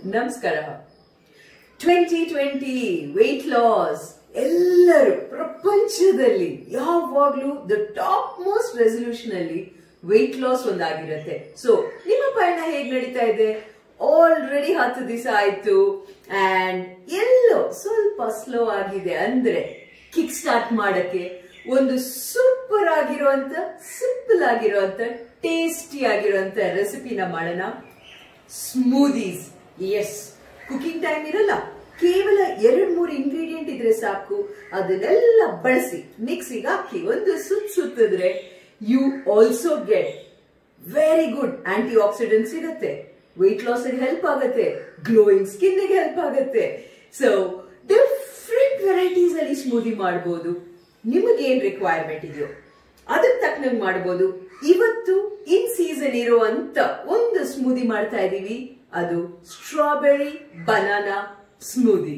ನಮಸ್ಕಾರ twenty twenty weight loss ಎಲ್ಲರೂ ಪ್ರಪಂಚದಲ್ಲಿ ಯಾವಾಗ್ಲೂ ದ ಟಾಪ್ ಮೋಸ್ಟ್ ರೆಸಲ್ಯೂಷನ್ ಅಲ್ಲಿ ವೆಯ್ಟ್ ಲಾಸ್ ಒಂದಾಗಿರುತ್ತೆ ಸೊ ನಿಮ್ಮ ಪಯಣ ಹೇಗ್ ನಡೀತಾ ಇದೆ ಆಲ್ರೆಡಿ ಹತ್ತು ದಿವಸ ಆಯ್ತು ಅಂಡ್ ಎಲ್ಲೋ ಸ್ವಲ್ಪ ಸ್ಲೋ ಆಗಿದೆ ಅಂದ್ರೆ ಕಿಕ್ ಸ್ಟಾರ್ಟ್ ಮಾಡಕ್ಕೆ ಒಂದು ಸೂಪರ್ ಆಗಿರುವಂತ ಸಿಂಪಲ್ ಆಗಿರುವಂತ ಟೇಸ್ಟಿ ಆಗಿರುವಂತ ರೆಸಿಪಿನ ಮಾಡೋಣ ಸ್ಮೂದೀಸ್ ಎಸ್ ಕುಕಿಂಗ್ ಟೈಮ್ ಇರಲ್ಲ ಕೇವಲ ಎರಡ್ ಮೂರು ಇಂಗ್ರೀಡಿಯೆಂಟ್ ಇದ್ರೆ ಸಾಕು ಅದನ್ನೆಲ್ಲ ಬಳಸಿ ಮಿಕ್ಸಿಗೆ ಹಾಕಿ ಒಂದು ಸುತ್ತ ಸುತ್ತಿದ್ರೆ you also get very good antioxidants ಇರುತ್ತೆ ವೆಯ್ಟ್ ಲಾಸ್ ಹೆಲ್ಪ್ ಆಗುತ್ತೆ ಗ್ಲೋಯಿಂಗ್ ಸ್ಕಿನ್ ಹೆಲ್ಪ್ ಆಗುತ್ತೆ ಸೊ ಡಿಫ್ರೆಂಟ್ ವೆರೈಟೀಸ್ ಅಲ್ಲಿ ಸ್ಮೂದಿ ಮಾಡಬಹುದು ನಿಮಗೆ ಏನ್ ರಿಕ್ವೈರ್ಮೆಂಟ್ ಇದೆಯೋ ಅದಕ್ಕೆ ತಕ್ಕನಂಗೆ ಮಾಡಬಹುದು ಇವತ್ತು ಇನ್ ಸೀಸನ್ ಇರುವಂತ ಒಂದು ಸ್ಮೂದಿ ಮಾಡ್ತಾ ಇದೀವಿ ಅದು strawberry banana smoothie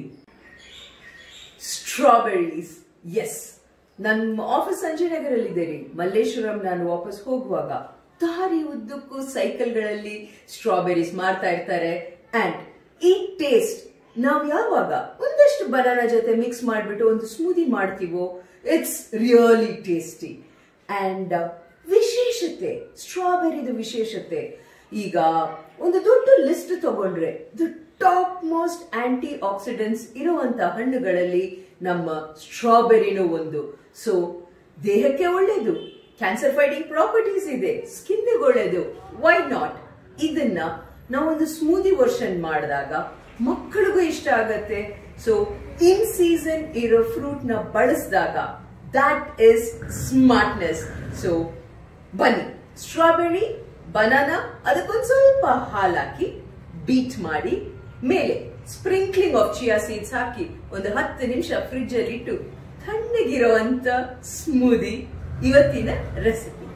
strawberries yes ನಮ್ಮ ಆಫೀಸ್ ಸಂಜಯನಗರಲ್ಲಿ ಇದ್ದೇನೆ ಮಲ್ಲೇಶ್ವರಂ ನಾನು ವಾಪಸ್ ಹೋಗುವಾಗ ದಾರಿ ಉದ್ದಕ್ಕೂ ಸೈಕಲ್ಗಳಲ್ಲಿ ಸ್ಟ್ರಾಬೆರೀಸ್ ಮಾರ್ತಾ ಇರ್ತಾರೆ ಅಂಡ್ ಈ ಟೇಸ್ಟ್ ನಾವು ಯಾವಾಗ ಒಂದಷ್ಟು ಬನಾನ ಜೊತೆ ಮಿಕ್ಸ್ ಮಾಡಿಬಿಟ್ಟು ಒಂದು ಸ್ಮೂದಿ ಮಾಡ್ತೀವೋ ಇಟ್ಸ್ ರಿಯಲಿ ಟೇಸ್ಟಿ ಅಂಡ್ ವಿಶೇಷತೆ ಸ್ಟ್ರಾಬೆರಿದು ವಿಶೇಷತೆ ಈಗ ಒಂದು ದೊಡ್ಡ ಲಿಸ್ಟ್ ತಗೊಂಡ್ರೆ the top most antioxidants ಇರುವಂತ ಹಣ್ಣುಗಳಲ್ಲಿ ನಮ್ಮ ಸ್ಟ್ರಾಬೆರಿನೂ ಒಂದು ಸೊ ದೇಹಕ್ಕೆ ಒಳ್ಳೇದು ಕ್ಯಾನ್ಸರ್ ಫೈಟಿಂಗ್ ಪ್ರಾಪರ್ಟೀಸ್ ಇದೆ ಸ್ಕಿನ್ ಒಳ್ಳೇದು ವೈ ನಾಟ್ ಇದನ್ನ ನಾವೊಂದು ಸ್ಮೂದಿ ವರ್ಷನ್ ಮಾಡಿದಾಗ ಮಕ್ಕಳಿಗೂ ಇಷ್ಟ ಆಗತ್ತೆ ಸೊ ಇನ್ ಸೀಸನ್ ಇರೋ ಫ್ರೂಟ್ ನ ಬಳಸಿದಾಗ ದಟ್ ಇಸ್ ಸ್ಮಾರ್ಟ್ನೆಸ್ ಸೊ ಬನ್ನಿ ಸ್ಟ್ರಾಬೆರಿ ಬನಾನಾ ಅದಕ್ಕೊಂದು ಸ್ವಲ್ಪ ಹಾಲು ಹಾಕಿ ಬೀಟ್ ಮಾಡಿ ಮೇಲೆ ಸ್ಪ್ರಿಂಕ್ಲಿಂಗ್ ಆಫ್ ಚಿಯಾ ಸೀಡ್ಸ್ ಹಾಕಿ ಒಂದು ಹತ್ತು ನಿಮಿಷ ಫ್ರಿಡ್ಜ್ ಅಲ್ಲಿ ಇಟ್ಟು ತಣ್ಣಗಿರುವಂತ ಸ್ಮೂದಿ ಇವತ್ತಿನ ರೆಸಿಪಿ